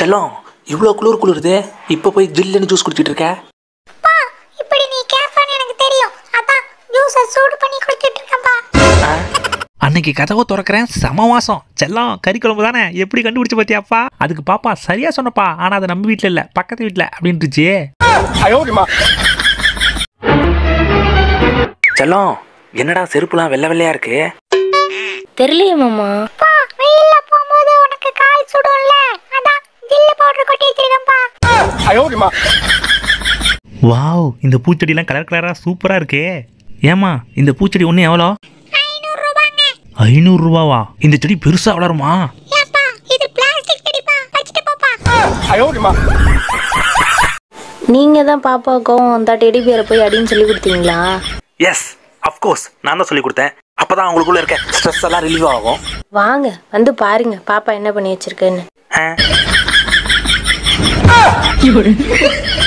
செல்லம் இவ்வளோ குளிர் குளிருது இப்போ போய் ஜில்லுன்னு ஜூஸ் குடிச்சிட்டு இருக்க பா இப்படி நீ கேட்பான்னு எனக்கு தெரியும் அதான் ஜூஸை சூடு பண்ணி குடிச்சிட்டு இருக்கேன்ப்பா அன்னைக்கு கதவை திறக்கிறேன் செம வாசம் செல்லம் கறி குழம்பு தானே எப்படி கண்டுபிடிச்ச பார்த்தியாப்பா அதுக்கு பாப்பா சரியா சொன்னப்பா ஆனால் அது நம்ம வீட்டில் இல்லை பக்கத்து வீட்டில் அப்படின்ட்டுச்சு செல்லம் என்னடா செருப்புலாம் வெள்ளை வெள்ளையா இருக்கு தெரியலையே மாமா பா வெயில்ல போகும்போது உனக்கு கால் சுடும்ல அதான் ஜில்லு பவுடர் கொட்டி வச்சிருக்கேன்ப்பா வாவ் இந்த பூச்செடிலாம் கலர் கலராக சூப்பராக இருக்கே ஏமா இந்த பூச்செடி ஒன்று எவ்வளோ ஐநூறு ரூபாங்க ஐநூறுரூவாவா இந்த செடி பெருசாக வளருமா ஏப்பா இது பிளாஸ்டிக் செடிப்பா வச்சுட்டு போப்பா நீங்க தான் பாப்பாவுக்கும் அந்த டெடி பேரை போய் அடின்னு சொல்லி கொடுத்தீங்களா எஸ் அஃப்கோர்ஸ் நான் தான் சொல்லி கொடுத்தேன் அப்பதான் அவங்களுக்குள்ள இருக்க ஸ்ட்ரெஸ் எல்லாம் ரிலீவ் ஆகும் வாங்க வந்து பாருங்க பாப்பா என்ன பண்ணி வச்சிருக்கேன்னு ஆ.